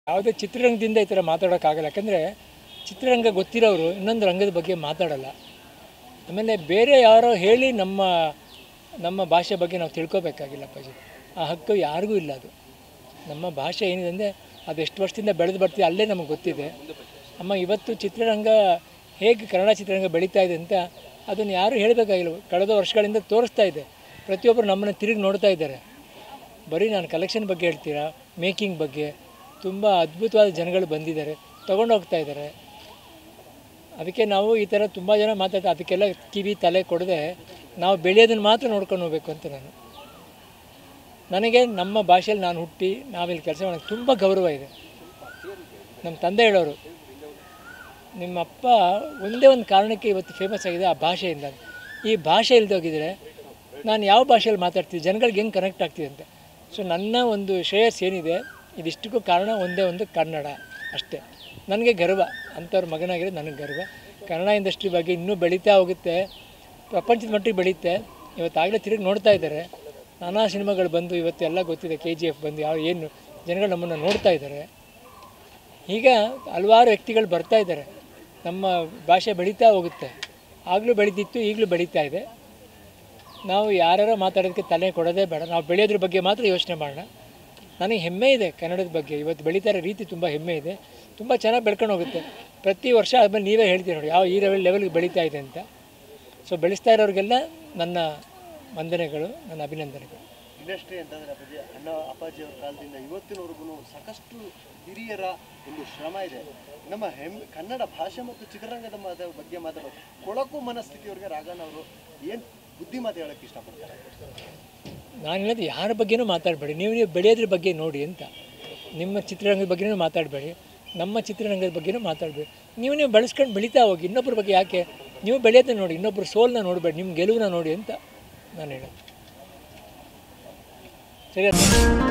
ಯಾವುದೇ ಚಿತ್ರರಂಗದಿಂದ ಈ ಥರ ಮಾತಾಡೋಕ್ಕಾಗಲ್ಲ ಯಾಕಂದರೆ ಚಿತ್ರರಂಗ ಗೊತ್ತಿರೋರು ಇನ್ನೊಂದು ರಂಗದ ಬಗ್ಗೆ ಮಾತಾಡಲ್ಲ ಆಮೇಲೆ ಬೇರೆ ಯಾರೋ ಹೇಳಿ ನಮ್ಮ ನಮ್ಮ ಭಾಷೆ ಬಗ್ಗೆ ನಾವು ತಿಳ್ಕೊಬೇಕಾಗಿಲ್ಲ ಅಪ್ಪಾಜಿ ಆ ಹಕ್ಕು ಯಾರಿಗೂ ಇಲ್ಲ ಅದು ನಮ್ಮ ಭಾಷೆ ಏನಿದೆ ಅಂದರೆ ಅದು ಎಷ್ಟು ವರ್ಷದಿಂದ ಬೆಳೆದು ಬರ್ತೀವಿ ಅಲ್ಲೇ ನಮಗೆ ಗೊತ್ತಿದೆ ಅಮ್ಮ ಇವತ್ತು ಚಿತ್ರರಂಗ ಹೇಗೆ ಕನ್ನಡ ಚಿತ್ರರಂಗ ಬೆಳೀತಾ ಇದೆ ಅಂತ ಅದನ್ನು ಯಾರೂ ಹೇಳಬೇಕಾಗಿಲ್ಲ ಕಳೆದ ವರ್ಷಗಳಿಂದ ತೋರಿಸ್ತಾ ಇದೆ ಪ್ರತಿಯೊಬ್ಬರು ನಮ್ಮನ್ನು ತಿರುಗಿ ನೋಡ್ತಾ ಇದ್ದಾರೆ ಬರೀ ನಾನು ಕಲೆಕ್ಷನ್ ಬಗ್ಗೆ ಹೇಳ್ತೀರಾ ಮೇಕಿಂಗ್ ಬಗ್ಗೆ ತುಂಬ ಅದ್ಭುತವಾದ ಜನಗಳು ಬಂದಿದ್ದಾರೆ ತಗೊಂಡು ಹೋಗ್ತಾ ಇದ್ದಾರೆ ಅದಕ್ಕೆ ನಾವು ಈ ಥರ ತುಂಬ ಜನ ಮಾತಾಡ್ತಾ ಅದಕ್ಕೆಲ್ಲ ಕಿವಿ ತಲೆ ಕೊಡದೆ ನಾವು ಬೆಳೆಯೋದನ್ನು ಮಾತ್ರ ನೋಡ್ಕೊಂಡು ಹೋಗ್ಬೇಕು ಅಂತ ನಾನು ನನಗೆ ನಮ್ಮ ಭಾಷೆಯಲ್ಲಿ ನಾನು ಹುಟ್ಟಿ ನಾವಿಲ್ಲಿ ಕೆಲಸ ಮಾಡೋಕ್ಕೆ ತುಂಬ ಗೌರವ ಇದೆ ನಮ್ಮ ತಂದೆ ಹೇಳೋರು ನಿಮ್ಮ ಅಪ್ಪ ಒಂದೇ ಒಂದು ಕಾರಣಕ್ಕೆ ಇವತ್ತು ಫೇಮಸ್ ಆಗಿದೆ ಆ ಭಾಷೆಯಿಂದ ಈ ಭಾಷೆ ಇಲ್ದೋಗಿದ್ರೆ ನಾನು ಯಾವ ಭಾಷೆಯಲ್ಲಿ ಮಾತಾಡ್ತೀನಿ ಜನಗಳಿಗೆ ಹೆಂಗೆ ಕನೆಕ್ಟ್ ಆಗ್ತಿದೆ ಅಂತ ಸೊ ನನ್ನ ಒಂದು ಶ್ರೇಯಸ್ ಏನಿದೆ ಇದಿಷ್ಟಕ್ಕೂ ಕಾರಣ ಒಂದೇ ಒಂದು ಕನ್ನಡ ಅಷ್ಟೇ ನನಗೆ ಗರ್ವ ಅಂಥವ್ರ ಮಗನಾಗಿರೋದು ನನಗೆ ಗರ್ವ ಕನ್ನಡ ಇಂಡಸ್ಟ್ರಿ ಬಗ್ಗೆ ಇನ್ನೂ ಬೆಳೀತಾ ಹೋಗುತ್ತೆ ಪ್ರಪಂಚದ ಮಟ್ಟಿಗೆ ಬೆಳೆಯುತ್ತೆ ಇವತ್ತಾಗಲೇ ತಿರುಗಿ ನೋಡ್ತಾ ಇದ್ದಾರೆ ನಾನಾ ಸಿನಿಮಾಗಳು ಬಂದು ಇವತ್ತು ಎಲ್ಲ ಗೊತ್ತಿದೆ ಕೆ ಜಿ ಎಫ್ ಬಂದು ಯಾವ ಏನು ಜನಗಳು ನಮ್ಮನ್ನು ನೋಡ್ತಾ ಇದ್ದಾರೆ ಈಗ ಹಲವಾರು ವ್ಯಕ್ತಿಗಳು ಬರ್ತಾ ಇದ್ದಾರೆ ನಮ್ಮ ಭಾಷೆ ಬೆಳೀತಾ ಹೋಗುತ್ತೆ ಆಗಲೂ ಬೆಳೀತಿತ್ತು ಈಗಲೂ ಬೆಳೀತಾ ಇದೆ ನಾವು ಯಾರ್ಯಾರೋ ಮಾತಾಡೋದಕ್ಕೆ ತಲೆ ಕೊಡೋದೇ ಬೇಡ ನಾವು ಬೆಳೆಯೋದ್ರ ಬಗ್ಗೆ ಮಾತ್ರ ಯೋಚನೆ ಮಾಡೋಣ ನನಗೆ ಹೆಮ್ಮೆ ಇದೆ ಕನ್ನಡದ ಬಗ್ಗೆ ಇವತ್ತು ಬೆಳೀತಾ ಇರೋ ರೀತಿ ತುಂಬ ಹೆಮ್ಮೆ ಇದೆ ತುಂಬ ಚೆನ್ನಾಗಿ ಬೆಳ್ಕೊಂಡು ಹೋಗುತ್ತೆ ಪ್ರತಿ ವರ್ಷ ಆದಮೇಲೆ ನೀವೇ ಹೇಳ್ತೀರಿ ನೋಡಿ ಯಾವ ಈ ಲೆವೆಲ್ ಲೆವೆಲ್ಗೆ ಬೆಳೀತಾ ಇದೆ ಅಂತ ಸೊ ಬೆಳೆಸ್ತಾ ಇರೋರಿಗೆಲ್ಲ ನನ್ನ ವಂದನೆಗಳು ನನ್ನ ಅಭಿನಂದನೆಗಳು ಇಂಡಸ್ಟ್ರಿ ಅಂತಂದ್ರೆ ಅಪ್ಪಾಜಿ ಅಣ್ಣ ಅಪ್ಪಾಜಿಯವರ ಕಾಲದಿಂದ ಇವತ್ತಿನವರೆಗೂ ಸಾಕಷ್ಟು ಹಿರಿಯರ ಒಂದು ಶ್ರಮ ಇದೆ ನಮ್ಮ ಹೆಮ್ ಕನ್ನಡ ಭಾಷೆ ಮತ್ತು ಚಿತ್ರರಂಗದ ಮಾತ ಬಗ್ಗೆ ಮಾತಾಡೋದು ಕೊಳಕು ಮನಸ್ಥಿತಿಯವ್ರಿಗೆ ರಾಘಣ್ಣ ಅವರು ಏನು ಬುದ್ಧಿ ಮಾತು ಹೇಳಕ್ಕೆ ಇಷ್ಟಪಡ್ತಾರೆ ನಾನು ಹೇಳೋದು ಯಾರ ಬಗ್ಗೆನೂ ಮಾತಾಡಬೇಡಿ ನೀವು ನೀವು ಬೆಳೆಯೋದ್ರ ಬಗ್ಗೆ ನೋಡಿ ಅಂತ ನಿಮ್ಮ ಚಿತ್ರರಂಗದ ಬಗ್ಗೆನೂ ಮಾತಾಡಬೇಡಿ ನಮ್ಮ ಚಿತ್ರರಂಗದ ಬಗ್ಗೆನೂ ಮಾತಾಡಬೇಡಿ ನೀವು ನೀವು ಬೆಳೆಸ್ಕೊಂಡು ಬೆಳೀತಾ ಹೋಗಿ ಇನ್ನೊಬ್ಬರ ಬಗ್ಗೆ ಯಾಕೆ ನೀವು ಬೆಳೆಯೋದನ್ನ ನೋಡಿ ಇನ್ನೊಬ್ಬರು ಸೋಲನ್ನ ನೋಡಬೇಡಿ ನಿಮ್ಮ ಗೆಲುವನ್ನ ನೋಡಿ ಅಂತ ನಾನು ಹೇಳೋದು ಸರಿ